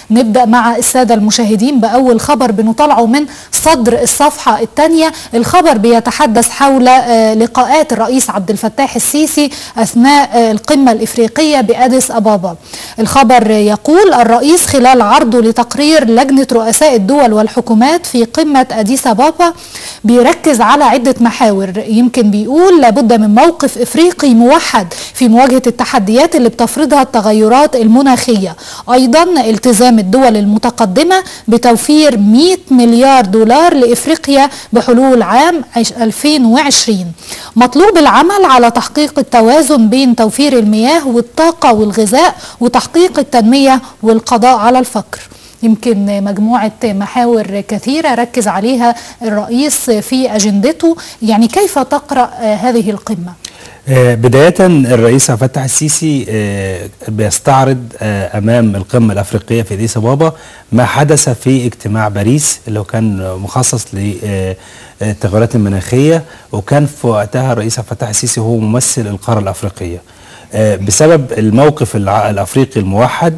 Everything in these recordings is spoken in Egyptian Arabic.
نبدأ مع السادة المشاهدين بأول خبر بنطلعه من صدر الصفحة الثانية الخبر بيتحدث حول لقاءات الرئيس عبد الفتاح السيسي أثناء القمة الإفريقية بأديس أبابا الخبر يقول الرئيس خلال عرضه لتقرير لجنة رؤساء الدول والحكومات في قمة أديس أبابا بيركز على عدة محاور يمكن بيقول لابد من موقف إفريقي موحد في مواجهة التحديات اللي بتفرضها التغيرات المناخية أيضا التزام الدول المتقدمة بتوفير 100 مليار دولار لإفريقيا بحلول عام 2020 مطلوب العمل على تحقيق التوازن بين توفير المياه والطاقة والغذاء وتحقيق التنمية والقضاء على الفقر يمكن مجموعة محاور كثيرة ركز عليها الرئيس في أجندته يعني كيف تقرأ هذه القمة؟ بداية الرئيس عبد الفتاح السيسي بيستعرض أمام القمة الأفريقية في أديس أبابا ما حدث في اجتماع باريس اللي هو كان مخصص للتغيرات المناخية وكان في وقتها الرئيس عبد الفتاح السيسي هو ممثل القارة الأفريقية بسبب الموقف الافريقي الموحد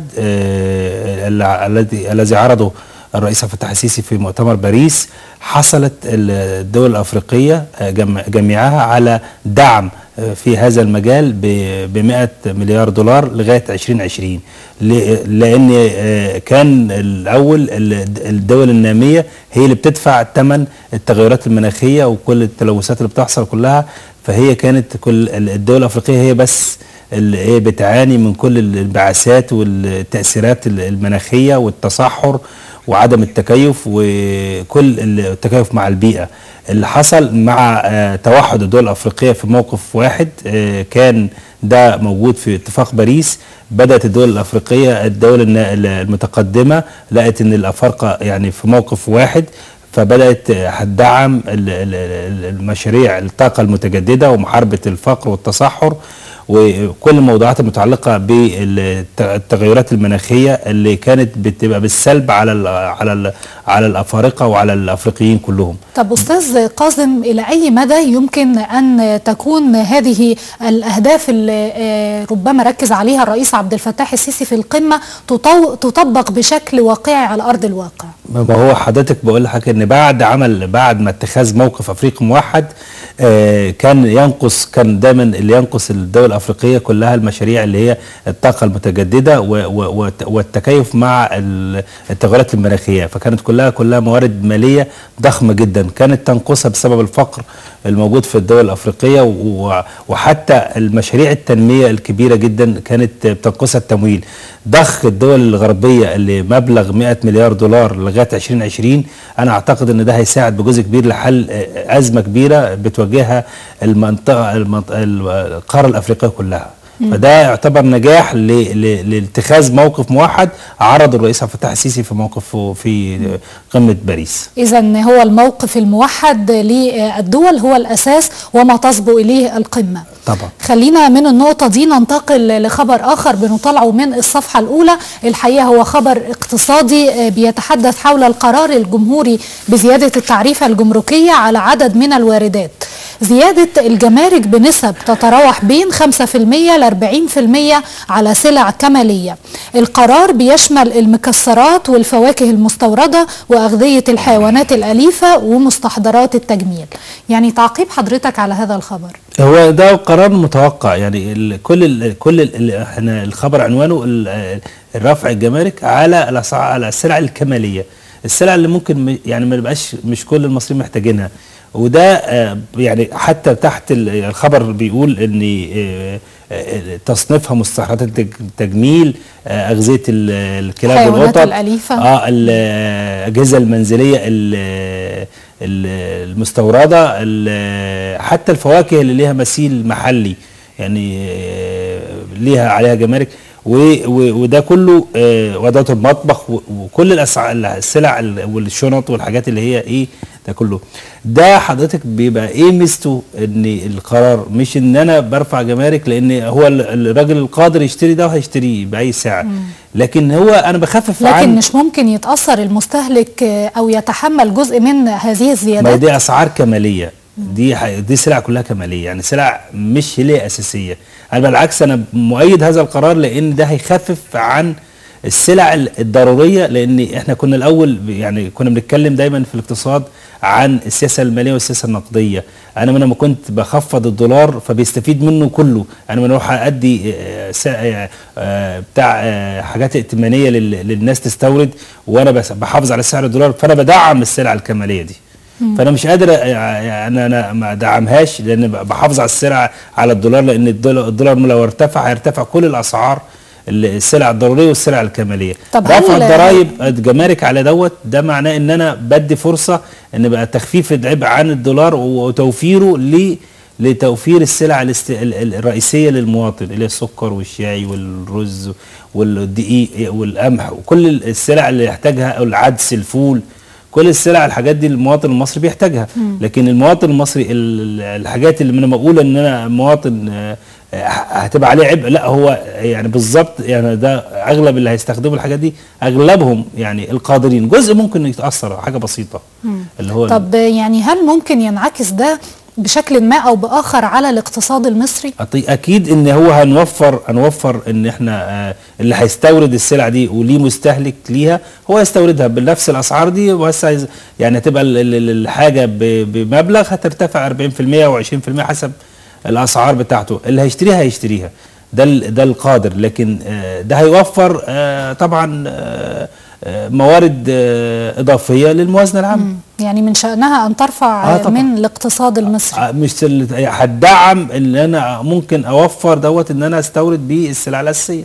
الذي الذي عرضه الرئيس عبد الفتاح السيسي في مؤتمر باريس حصلت الدول الافريقيه جميعها على دعم في هذا المجال ب 100 مليار دولار لغايه 2020 لان كان الاول الدول الناميه هي اللي بتدفع ثمن التغيرات المناخيه وكل التلوثات اللي بتحصل كلها فهي كانت كل الدول الافريقيه هي بس اللي ايه بتعاني من كل الانبعاثات والتاثيرات المناخيه والتصحر وعدم التكيف وكل التكيف مع البيئه اللي حصل مع توحد الدول الافريقيه في موقف واحد كان ده موجود في اتفاق باريس بدات الدول الافريقيه الدول المتقدمه لقت ان الافارقه يعني في موقف واحد فبدات هتدعم المشاريع الطاقه المتجدده ومحاربه الفقر والتصحر وكل الموضوعات المتعلقه بالتغيرات المناخيه اللي كانت بتبقى بالسلب على ال على ال على الافارقه وعلى الافريقيين كلهم. طب استاذ قاسم الى اي مدى يمكن ان تكون هذه الاهداف اللي ربما ركز عليها الرئيس عبد الفتاح السيسي في القمه تطبق بشكل واقعي على ارض الواقع؟ ما هو حضرتك بقول لحضرتك ان بعد عمل بعد ما اتخاذ موقف افريقي موحد آه كان ينقص كان دايما اللي ينقص الدول الافريقيه كلها المشاريع اللي هي الطاقه المتجدده والتكيف مع التغيرات المناخيه فكانت كلها كلها موارد ماليه ضخمه جدا كانت تنقصها بسبب الفقر الموجود في الدول الافريقيه وحتى المشاريع التنميه الكبيره جدا كانت بتنقصها التمويل ضخ الدول الغربيه اللي مبلغ 100 مليار دولار لغايه 2020 انا اعتقد ان ده هيساعد بجزء كبير لحل ازمه كبيره بتواجهها المنطقه, المنطقة القاره الافريقيه كلها فده يعتبر نجاح لاتخاذ موقف موحد عرضه الرئيس عبد الفتاح السيسي في موقفه في قمه باريس. اذا هو الموقف الموحد للدول هو الاساس وما تصبو اليه القمه. طبعا. خلينا من النقطه دي ننتقل لخبر اخر بنطلعه من الصفحه الاولى، الحقيقه هو خبر اقتصادي بيتحدث حول القرار الجمهوري بزياده التعريفه الجمركيه على عدد من الواردات. زيادة الجمارك بنسب تتراوح بين 5% ل 40% على سلع كمالية القرار بيشمل المكسرات والفواكه المستوردة وأغذية الحيوانات الأليفة ومستحضرات التجميل يعني تعقيب حضرتك على هذا الخبر هو ده قرار متوقع يعني ال كل ال كل ال احنا الخبر عنوانه الرفع الجمارك على على السلع الكماليه السلع اللي ممكن يعني ما يبقاش مش كل المصريين محتاجينها وده يعني حتى تحت الخبر بيقول ان تصنيفها مستحضرات التجميل اغذيه الكلاب والقطط الاليفه اه الاجهزه المنزليه المستورده حتى الفواكه اللي ليها مثيل محلي يعني ليها عليها جمارك وده كله وادوات المطبخ وكل السلع والشنط والحاجات اللي هي ايه ده كله ده حضرتك بيبقى ايه ميزته ان القرار مش ان انا برفع جمارك لان هو الراجل القادر يشتري ده وهيشتريه باي سعر لكن هو انا بخفف لكن عن مش ممكن يتاثر المستهلك او يتحمل جزء من هذه الزيادات ما دي اسعار كماليه دي دي سلع كلها كماليه يعني سلع مش هي اساسيه انا بالعكس انا مؤيد هذا القرار لان ده هيخفف عن السلع الضروريه لان احنا كنا الاول يعني كنا بنتكلم دايما في الاقتصاد عن السياسه الماليه والسياسه النقديه انا لما كنت بخفض الدولار فبيستفيد منه كله انا لما اروح ادي آه، سا- آه، آه، بتاع آه، حاجات ائتمانيه لل- للناس تستورد وانا بس- بحافظ على سعر الدولار فانا بدعم السلع الكماليه دي فانا مش قادر يعني انا انا ما ادعمهاش لان بحافظ على السلع على الدولار لان الدولار, الدولار لو ارتفع هيرتفع كل الاسعار السلع الضروريه والسلع الكماليه طب رفع هل- الضرائب الجمارك على دوت ده معناه ان انا بدي فرصه ان بقى تخفيف العبء عن الدولار وتوفيره ل لتوفير السلع الاست... ال- ال- الرئيسيه للمواطن اللي هي السكر والشاي والرز والدقيق والقمح وكل السلع اللي يحتاجها أو العدس الفول كل السلع الحاجات دي المواطن المصري بيحتاجها لكن المواطن المصري ال- الحاجات اللي انا بقول ان انا مواطن آه، آه، هتبقى عليه عبء لا هو يعني بالظبط يعني ده اغلب اللي هيستخدموا الحاجات دي اغلبهم يعني القادرين جزء ممكن يتاثر حاجه بسيطه اللي هو طب يعني هل ممكن ينعكس ده بشكل ما او باخر على الاقتصاد المصري أطي- اكيد ان هو هنوفر هنوفر ان احنا آه، اللي هيستورد السلع دي وليه مستهلك ليها هو يستوردها بنفس الاسعار دي بس عايز- يعني هتبقى ال- ال- ال- الحاجه ب- بمبلغ هترتفع 40% و20% حسب الاسعار بتاعته اللي هيشتريها هيشتريها ده ال- ده القادر لكن آه، ده هيوفر آه، طبعا آه، آه، موارد آه، اضافيه للموازنه العامه يعني من شأنها أن ترفع آه طبعاً. من الاقتصاد المصري آه، مش ال- هتدعم ان انا ممكن اوفر دوت ان انا استورد بيه السلع الاساسيه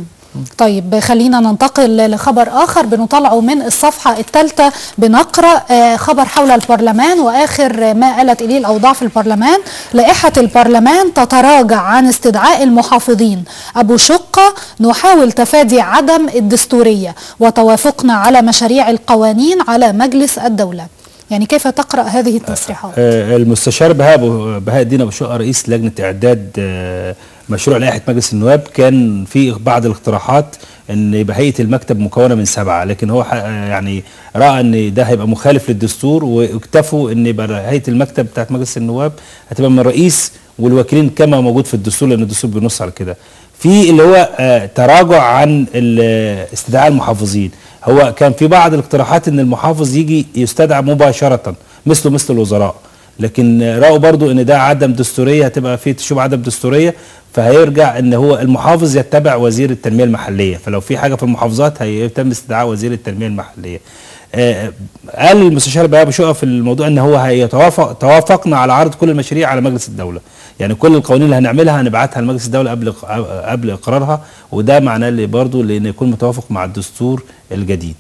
طيب خلينا ننتقل لخبر آخر بنطلعه من الصفحة الثالثة بنقرأ آه، خبر حول البرلمان وآخر ما آلت إليه الأوضاع في البرلمان لائحة البرلمان تتراجع عن استدعاء المحافظين أبو شقة نحاول تفادي عدم الدستورية وتوافقنا على مشاريع القوانين على مجلس الدولة يعني كيف تقرأ هذه التصريحات؟ آه، المستشار بهاء أبو- بهاء الدين ابو شقه رئيس لجنه اعداد آه، مشروع لائحه مجلس النواب كان في بعض الاقتراحات ان يبقى هيئه المكتب مكونه من سبعه لكن هو ح- آه، يعني راى ان ده هيبقى مخالف للدستور واكتفوا ان يبقى هيئه المكتب بتاعت مجلس النواب هتبقى من الرئيس والوكيلين كما موجود في الدستور لان الدستور بينص على كده في اللي هو آه، تراجع عن ال- استدعاء المحافظين هو كان في بعض الاقتراحات ان المحافظ يجي يستدعى مباشره مثله مثل الوزراء لكن راوا برضو ان ده عدم دستوريه هتبقى في تشوب عدم دستوريه فهيرجع ان هو المحافظ يتبع وزير التنميه المحليه فلو في حاجه في المحافظات هيتم استدعاء وزير التنميه المحليه آه، قال المستشار بهاء شقه في الموضوع ان هو هيتوافق توافقنا على عرض كل المشاريع على مجلس الدوله يعني كل القوانين اللي هنعملها هنبعتها لمجلس الدوله قبل قبل اقرارها وده معناه اللي برضو لان يكون متوافق مع الدستور الجديد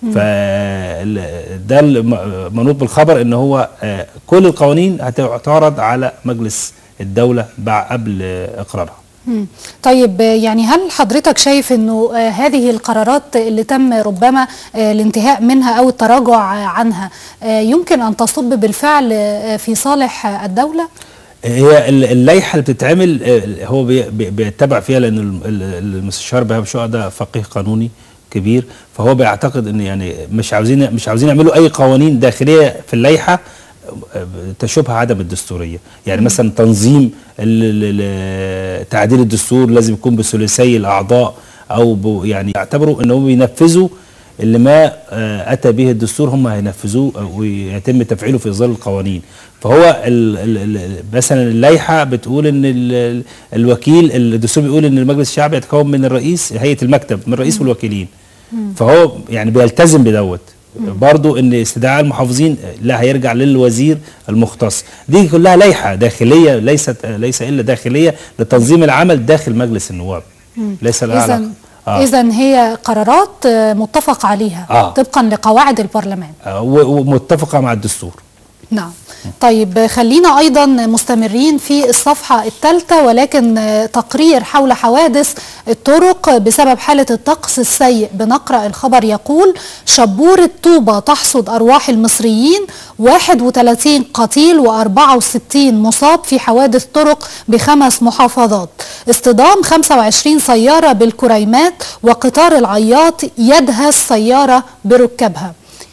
فده المنوط بالخبر ان هو آه، كل القوانين هتعرض على مجلس الدوله بعد قبل آه، اقرارها مم. طيب آه، يعني هل حضرتك شايف انه آه، هذه القرارات اللي تم ربما آه، الانتهاء منها او التراجع آه، عنها آه، يمكن ان تصب بالفعل آه، في صالح آه، الدولة؟ هي ال- اللائحه اللي بتتعمل آه، هو بي- بي- بيتبع فيها لان ال- ال- المستشار بهاء شقه ده فقيه قانوني كبير فهو بيعتقد ان يعني مش عاوزين مش عاوزين يعملوا اي قوانين داخليه في اللائحه آه، تشوبها عدم الدستوريه يعني مثلا تنظيم ال- ال- ال- تعديل الدستور لازم يكون بثلاثي الاعضاء او ب- يعني يعتبروا انهم بينفذوا اللي ما آه، اتى به الدستور هم هينفذوه آه، ويتم تفعيله في ظل القوانين فهو ال ال ال مثلا اللائحه بتقول ان ال ال الوكيل الدستور بيقول ان المجلس الشعبي يتكون من الرئيس هيئه المكتب من الرئيس والوكيلين فهو يعني بيلتزم بدوت برضو ان استدعاء المحافظين لا هيرجع للوزير المختص دي كلها لائحه داخليه ليست ليس الا داخليه لتنظيم العمل داخل مجلس النواب ليس لها اذا علاقه آه. اذا هي قرارات آه، متفق عليها آه. طبقا لقواعد البرلمان آه، و- ومتفقه مع الدستور نعم طيب خلينا ايضا مستمرين في الصفحه الثالثه ولكن آه، تقرير حول حوادث الطرق بسبب حاله الطقس السيء بنقرا الخبر يقول شبوره طوبه تحصد ارواح المصريين 31 قتيل و64 مصاب في حوادث طرق بخمس محافظات اصطدام 25 سياره بالكريمات وقطار العياط يدهس سياره بركابها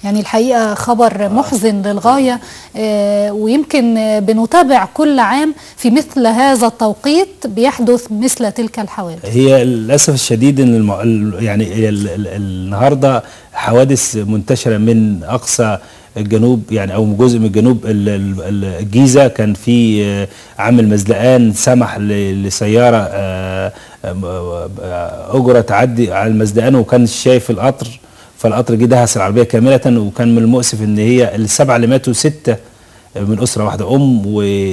يعني الحقيقة خبر محزن للغاية آه، ويمكن آه، بنتابع كل عام في مثل هذا التوقيت بيحدث مثل تلك الحوادث هي للاسف الشديد ان الم... ال- يعني ال... ال... النهارده حوادث منتشره من اقصى الجنوب يعني او جزء من الجنوب ال- ال- ال- الجيزه كان في آه، عامل مزلقان سمح ل- لسياره آه، آه، آه، اجره تعدي على المزلقان وكان شايف القطر فالقطر جه دهس العربيه كامله وكان من المؤسف ان هي السبعه اللي ماتوا سته من اسره واحده ام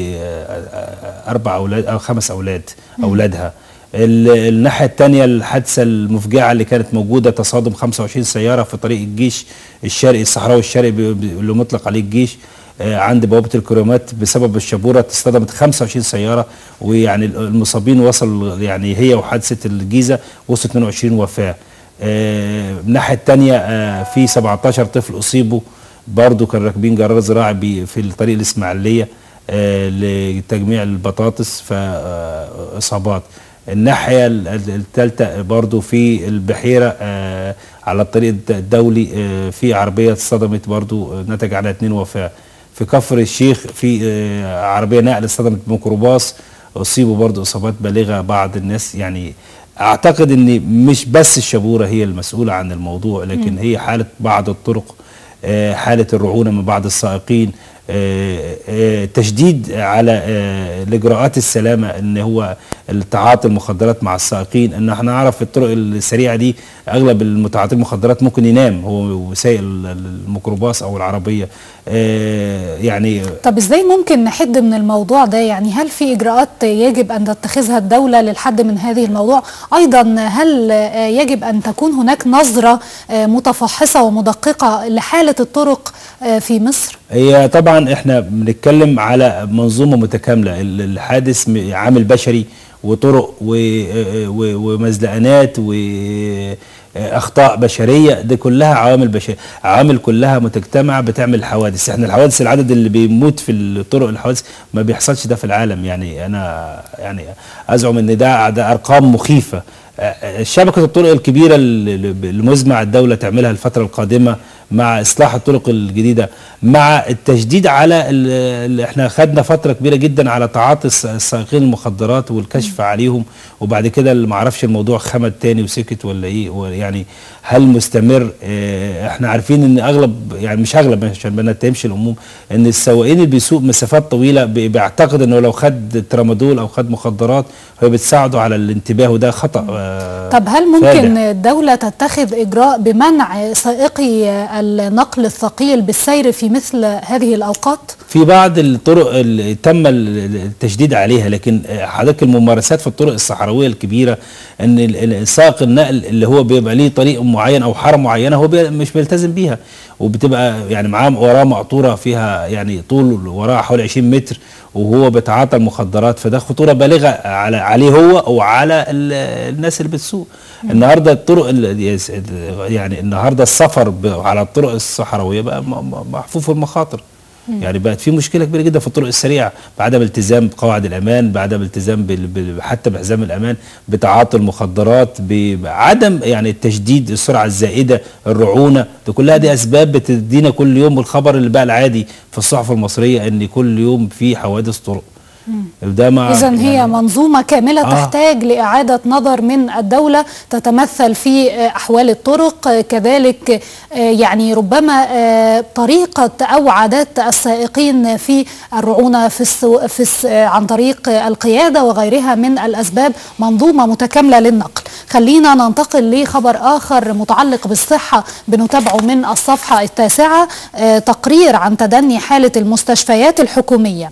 واربع اولاد او خمس اولاد اولادها ال- الناحيه الثانيه الحادثه المفجعه اللي كانت موجوده تصادم 25 سياره في طريق الجيش الشرقي الصحراوي الشرقي بي- بي- اللي مطلق عليه الجيش آه، عند بوابه الكرامات بسبب الشبوره اصطدمت 25 سياره ويعني المصابين وصل يعني هي وحادثه الجيزه وصلت 22 وفاه آه، من الناحيه الثانيه في 17 طفل اصيبوا برضه كانوا راكبين جرار زراعي بي- في الطريق الاسماعيليه آه، لتجميع البطاطس فاصابات الناحيه الثالثه برضه في البحيره آه، على الطريق الدولي آه، في عربيه اصطدمت برضه نتج عنها اثنين وفاه في كفر الشيخ في آه، عربيه نقل اصطدمت بميكروباص اصيبوا برضه اصابات بالغه بعض الناس يعني اعتقد ان مش بس الشبوره هي المسؤوله عن الموضوع لكن هي حاله بعض الطرق آه، حاله الرعونه من بعض السائقين آه، آه، تشديد على آه، الاجراءات السلامه ان هو التعاطي المخدرات مع السائقين ان احنا نعرف في الطرق السريعه دي اغلب المتعاطي المخدرات ممكن ينام هو سايق الميكروباص او العربيه آه، يعني طب ازاي ممكن نحد من الموضوع ده يعني هل في اجراءات يجب ان تتخذها الدولة للحد من هذه الموضوع ايضا هل آه، يجب ان تكون هناك نظرة آه، متفحصة ومدققة لحالة الطرق آه، في مصر هي طبعا احنا بنتكلم على منظومه متكامله ال- الحادث م- عامل بشري وطرق و- و- ومزلقانات واخطاء بشريه دي كلها عوامل بشريه عوامل كلها متجتمعه بتعمل حوادث احنا الحوادث العدد اللي بيموت في الطرق الحوادث ما بيحصلش ده في العالم يعني انا يعني ازعم ان ده ده ارقام مخيفه شبكة الطرق الكبيرة اللي اللي مزمع الدولة تعملها الفترة القادمة مع إصلاح الطرق الجديدة مع التشديد على ال- ال- احنا خدنا فترة كبيرة جدا على تعاطي الس- السائقين المخدرات والكشف عليهم وبعد كده اللي معرفش الموضوع خمد تاني وسكت ولا ايه يعني هل مستمر اه، احنا عارفين ان اغلب يعني مش اغلب عشان ما نتهمش العموم ان السواقين اللي بيسوق مسافات طويلة بي- بيعتقد انه لو خد ترامادول او خد مخدرات هو بتساعده على الانتباه وده خطأ اه، طب هل فادح. ممكن الدولة تتخذ إجراء بمنع سائقي النقل الثقيل بالسير في مثل هذه الأوقات؟ في بعض الطرق اللي تم ال- التشديد عليها لكن حضرتك الممارسات في الطرق الصحراويه الكبيره ان ال- ال- سائق النقل اللي هو بيبقى ليه طريق معين او حاره معينه هو بي- مش بيلتزم بيها وبتبقى يعني معاه وراه مقطوره فيها يعني طول وراها حوالي 20 متر وهو بيتعاطى المخدرات فده خطوره بالغه على عليه هو وعلى ال- الناس اللي بتسوق النهارده الطرق ال- يعني النهارده السفر ب- على الطرق الصحراويه بقى م- م- محفوف المخاطر يعني بقت في مشكله كبيره جدا في الطرق السريعه بعدم التزام بقواعد الامان بعدم التزام بال... بال... حتى بحزام الامان بتعاطي المخدرات ب- بعدم يعني التشديد السرعه الزائده الرعونه دي كلها دي اسباب بتدينا كل يوم الخبر اللي بقى العادي في الصحف المصريه ان كل يوم في حوادث طرق ده ما إذا هي يعني منظومة كاملة آه. تحتاج لإعادة نظر من الدولة تتمثل في آه، أحوال الطرق آه، كذلك آه، يعني ربما آه، طريقة أو عادات السائقين في الرعونة في السو... في الس... آه، عن طريق آه، القيادة وغيرها من الأسباب منظومة متكاملة للنقل خلينا ننتقل لخبر آخر متعلق بالصحة بنتابعه من الصفحة التاسعة آه، تقرير عن تدني حالة المستشفيات الحكومية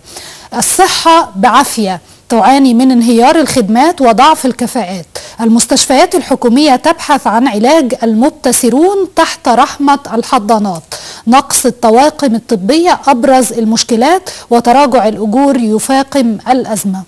الصحة بعافية تعاني من انهيار الخدمات وضعف الكفاءات المستشفيات الحكومية تبحث عن علاج المبتسرون تحت رحمة الحضانات نقص الطواقم الطبية أبرز المشكلات وتراجع الأجور يفاقم الأزمة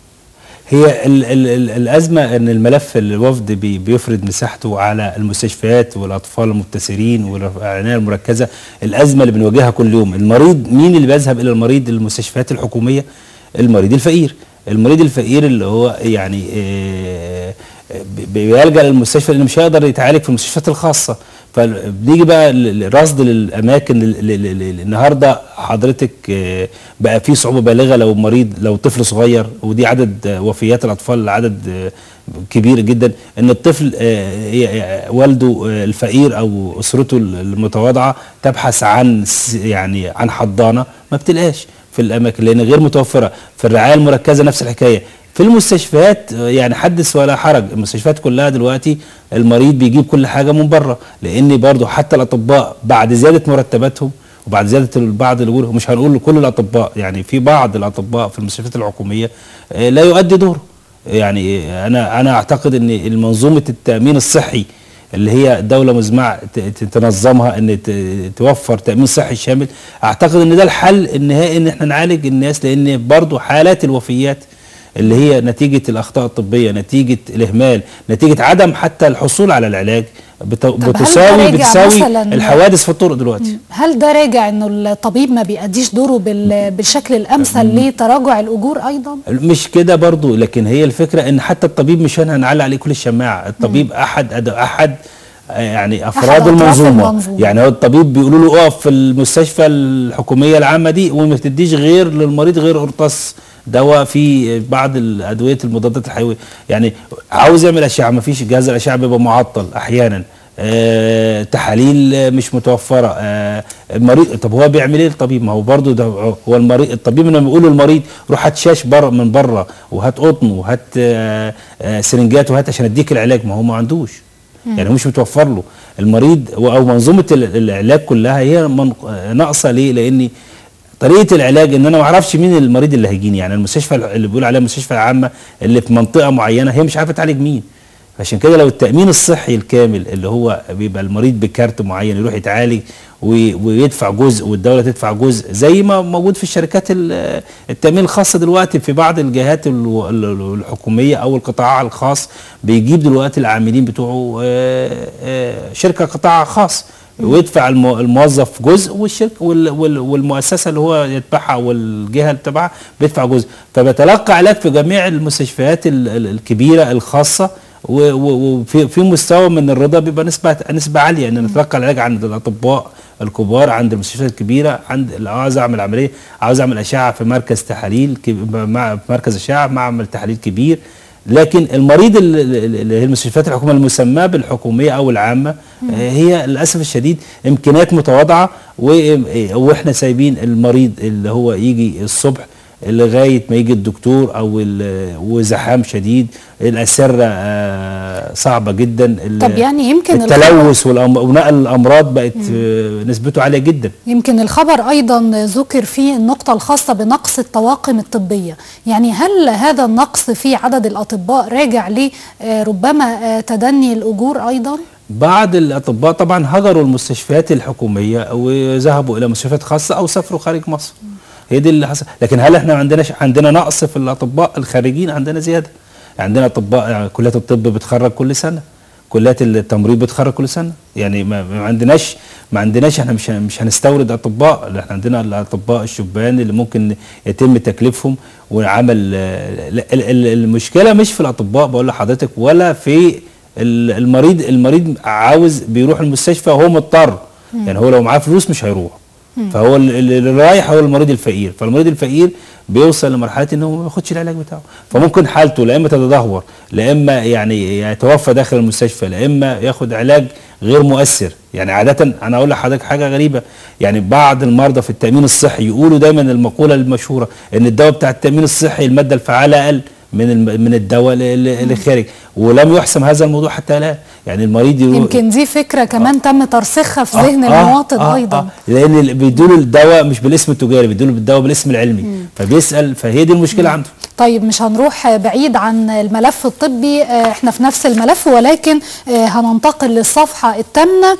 هي ال ال ال الازمه ان الملف الوفد بي بيفرض مساحته على المستشفيات والاطفال المبتسرين والعنايه المركزه الازمه اللي بنواجهها كل يوم المريض مين اللي بيذهب الى المريض المستشفيات الحكوميه المريض الفقير المريض الفقير اللي هو يعني آه، بي- بيلجا للمستشفى لانه مش هيقدر يتعالج في المستشفيات الخاصه فبنيجي بقى ل- لرصد للاماكن ال- ال- ال- ال- النهارده حضرتك آه، بقى في صعوبه بالغه لو مريض لو طفل صغير ودي عدد آه، وفيات الاطفال عدد آه، كبير جدا ان الطفل آه، ي- والده آه، الفقير او اسرته المتواضعه تبحث عن س- يعني عن حضانه ما بتلقاش في الاماكن لان غير متوفره في الرعايه المركزه نفس الحكايه في المستشفيات آه، يعني حدث ولا حرج المستشفيات كلها دلوقتي المريض بيجيب كل حاجه من بره لان برضو حتى الاطباء بعد زياده مرتباتهم وبعد زياده بعض الاجور مش هنقول كل الاطباء يعني في بعض الاطباء في المستشفيات الحكوميه آه، لا يؤدي دوره يعني انا انا اعتقد ان المنظومه التامين الصحي اللي هي دوله مزمعه ت- ت- تنظمها ان ت- توفر تامين صحي شامل اعتقد ان ده الحل النهائي ان احنا نعالج الناس لان برضو حالات الوفيات اللي هي نتيجه الاخطاء الطبيه نتيجه الاهمال نتيجه عدم حتى الحصول على العلاج بت- هل ده بتساوي راجع بتساوي مثلاً- الحوادث في الطرق دلوقتي هل ده راجع انه الطبيب ما بيأديش دوره بال- بالشكل الامثل لتراجع الاجور ايضا مش كده برضو لكن هي الفكره ان حتى الطبيب مش هنعلق عليه كل الشماعه الطبيب احد أد- احد آه، يعني افراد أطراف المنظومه المنظومة. يعني هو الطبيب بيقولوا له اقف في المستشفى الحكوميه العامه دي وما تديش غير للمريض غير قرطاس دواء في بعض الادويه المضادات الحيويه يعني عاوز يعمل اشعه ما فيش جهاز الاشعه بيبقى معطل احيانا آه تحاليل آه، مش متوفره آه المريض طب هو بيعمل ايه الطبيب ما هو برضه ده هو المريض الطبيب لما بيقول للمريض روح هات شاش بره من بره وهات قطن وهات آه آه سرنجات وهات عشان اديك العلاج ما هو ما عندوش يعني هو مش متوفر له المريض و- او منظومه ال- العلاج كلها هي من- ناقصه ليه لان طريقه العلاج ان انا ما اعرفش مين المريض اللي هيجيني يعني المستشفى اللي بيقول عليها المستشفى العامه اللي في منطقه معينه هي مش عارفه تعالج مين عشان كده لو التامين الصحي الكامل اللي هو بيبقى المريض بكارت معين يروح يتعالج وي- ويدفع جزء والدوله تدفع جزء زي ما موجود في الشركات ال- التامين الخاصه دلوقتي في بعض الجهات ال- ال- الحكوميه او القطاع الخاص بيجيب دلوقتي العاملين بتوعه آه، آه، شركه قطاع خاص ويدفع الم- الموظف جزء والشركه وال- وال- والمؤسسه اللي هو يتبعها والجهه اللي تبعها بيدفع جزء فبتلقى علاج في جميع المستشفيات ال- ال- الكبيره الخاصه و- و- وفي في مستوى من الرضا بيبقى نسبه نسبه عاليه ان نتلقى العلاج عند الاطباء الكبار عند المستشفيات الكبيره عند لو عاوز اعمل عمليه عاوز اعمل اشعه في مركز تحاليل كب- مع في مركز اشعه معمل تحاليل كبير لكن المريض ال- ال- اللي هي المستشفيات الحكوميه المسماه بالحكوميه او العامه آه، هي للاسف الشديد امكانيات متواضعه و- واحنا سايبين المريض اللي هو يجي الصبح لغايه ما يجي الدكتور او ال- وزحام شديد الاسره آه، صعبه جدا ال- طب يعني يمكن التلوث والأم- ونقل الامراض بقت آه، نسبته عاليه جدا يمكن الخبر ايضا ذكر فيه النقطه الخاصه بنقص الطواقم الطبيه يعني هل هذا النقص في عدد الاطباء راجع لربما تدني الاجور ايضا بعض الاطباء طبعا هجروا المستشفيات الحكوميه وذهبوا الى مستشفيات خاصه او سافروا خارج مصر هي دي اللي حصل لكن هل احنا عندنا عندنا نقص في الاطباء الخارجين عندنا زياده عندنا اطباء يعني كليات الطب بتخرج كل سنه كليات التمريض بتخرج كل سنه يعني ما, ما عندناش ما عندناش احنا مش مش هنستورد اطباء احنا عندنا الاطباء الشبان اللي ممكن يتم تكليفهم وعمل آه، ال- ال- المشكله مش في الاطباء بقول لحضرتك ولا في ال- المريض المريض عاوز بيروح المستشفى وهو مضطر يعني هو لو معاه فلوس مش هيروح فهو ال- ال- اللي رايح هو المريض الفقير فالمريض الفقير بيوصل لمرحله ان هو ما ياخدش العلاج بتاعه فممكن حالته لا اما تتدهور لا اما يعني يتوفى داخل المستشفى لا اما ياخد علاج غير مؤثر يعني عاده انا اقول لحضرتك حاجه غريبه يعني بعض المرضى في التامين الصحي يقولوا دايما المقوله المشهوره ان الدواء بتاع التامين الصحي الماده الفعاله اقل من الم- من الدواء اللي- اللي اللي خارج ولم يحسم هذا الموضوع حتى الان يعني المريض يقول يمكن دي فكره كمان تم ترسيخها في ذهن آه، المواطن آه، ايضا آه لان ال- بيدوا الدواء مش بالاسم التجاري بيدوا الدواء بالاسم العلمي فبيسال فهي دي المشكله عنده طيب مش هنروح بعيد عن الملف الطبي آه، احنا في نفس الملف ولكن آه، هننتقل للصفحة الثامنة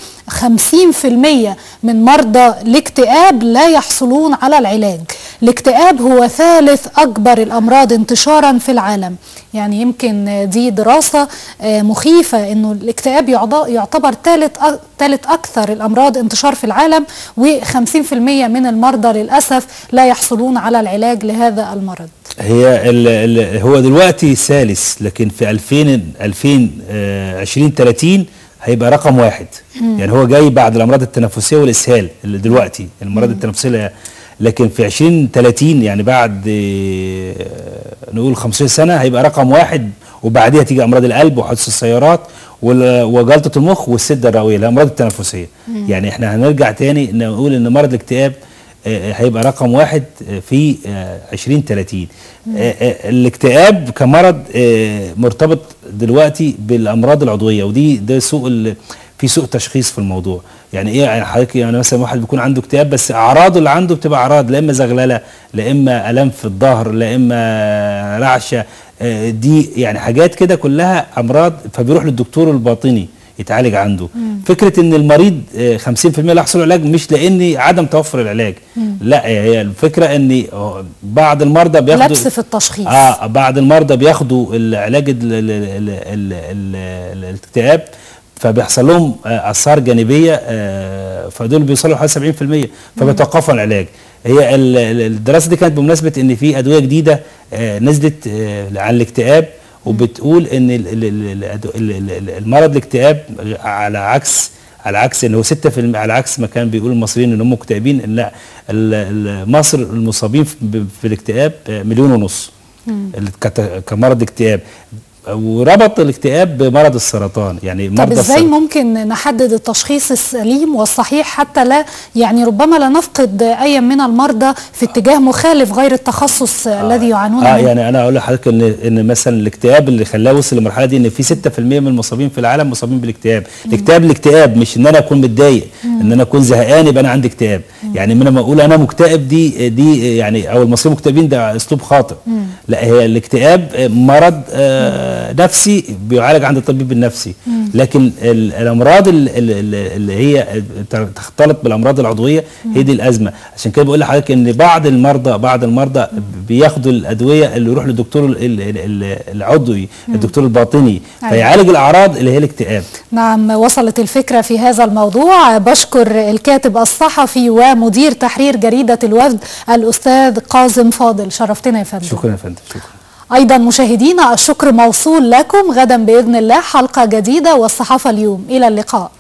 50% من مرضى الاكتئاب لا يحصلون على العلاج الاكتئاب هو ثالث أكبر الأمراض انتشارا في العالم يعني يمكن آه، دي دراسة آه، مخيفة انه الاكتئاب يعض- يعتبر ثالث أ- ثالث أكثر الأمراض انتشار في العالم و50% من المرضى للأسف لا يحصلون على العلاج لهذا المرض هي ال ال هو دلوقتي ثالث لكن في 2000 2000 آه، 2030 هيبقى رقم واحد يعني هو جاي بعد الامراض التنفسيه والاسهال اللي دلوقتي الامراض التنفسيه لكن في 2030 يعني بعد آه، نقول 15 سنه هيبقى رقم واحد وبعديها تيجي امراض القلب وحادث السيارات وال- وجلطه المخ والسده الرئويه الامراض التنفسيه يعني احنا هنرجع تاني نقول ان مرض الاكتئاب آه، هيبقى رقم واحد آه، في آه، 2030 آه، آه، الاكتئاب كمرض آه، مرتبط دلوقتي بالامراض العضويه ودي ده سوء ال- في سوء تشخيص في الموضوع يعني ايه يعني حضرتك يعني مثلا واحد بيكون عنده اكتئاب بس اعراضه اللي عنده بتبقى اعراض لا اما زغلله لا اما الام في الظهر لا اما رعشه آه، دي يعني حاجات كده كلها امراض فبيروح للدكتور الباطني يتعالج عنده فكره ان المريض آه، 50% لا يحصل علاج مش لان عدم توفر العلاج لا هي الفكره ان آه، بعض المرضى بياخدوا لبس في التشخيص اه بعض المرضى بياخدوا العلاج ال- ال- ال- ال- ال- الاكتئاب فبيحصل لهم آه، اثار جانبيه آه، فدول بيوصلوا لحوالي 70% فبيتوقفوا عن العلاج هي ال- ال- الدراسه دي كانت بمناسبه ان في ادويه جديده آه، نزلت آه، عن الاكتئاب وبتقول ان ال- ال- ال- الأدو- ال- ال- ال- المرض الاكتئاب على عكس على عكس ان هو 6% على عكس ما كان بيقول المصريين ان هم مكتئبين ان لا ال- ال- مصر المصابين في, في الاكتئاب آه، مليون ونص اللي كت- كمرض اكتئاب وربط الاكتئاب بمرض السرطان يعني طب مرضى ازاي السرطان ممكن نحدد التشخيص السليم والصحيح حتى لا يعني ربما لا نفقد اي من المرضى في اتجاه مخالف غير التخصص الذي يعانون اه منه يعني انا اقول لحضرتك ان ان مثلا الاكتئاب اللي خلاه وصل للمرحله دي ان في 6% من المصابين في العالم مصابين بالاكتئاب الاكتئاب الاكتئاب مش ان انا اكون متضايق ان انا اكون زهقان يبقى انا عندي اكتئاب يعني من لما اقول انا مكتئب دي دي يعني او المصريين مكتئبين ده اسلوب خاطئ لا هي الاكتئاب مرض آه نفسي بيعالج عند الطبيب النفسي لكن ال- الامراض ال- ال- ال- اللي هي تختلط بالامراض العضويه هي دي الازمه عشان كده بقول لحضرتك ان بعض المرضى بعض المرضى بياخدوا الادويه اللي يروح للدكتور ال- ال- ال- العضوي الدكتور الباطني أيوة. فيعالج الاعراض اللي هي الاكتئاب نعم وصلت الفكرة في هذا الموضوع بشكر الكاتب الصحفي ومدير تحرير جريدة الوفد الأستاذ قاسم فاضل شرفتنا يا فندم شكرا يا فندم شكرا أيضا مشاهدينا الشكر موصول لكم غدا بإذن الله حلقة جديدة والصحافة اليوم إلى اللقاء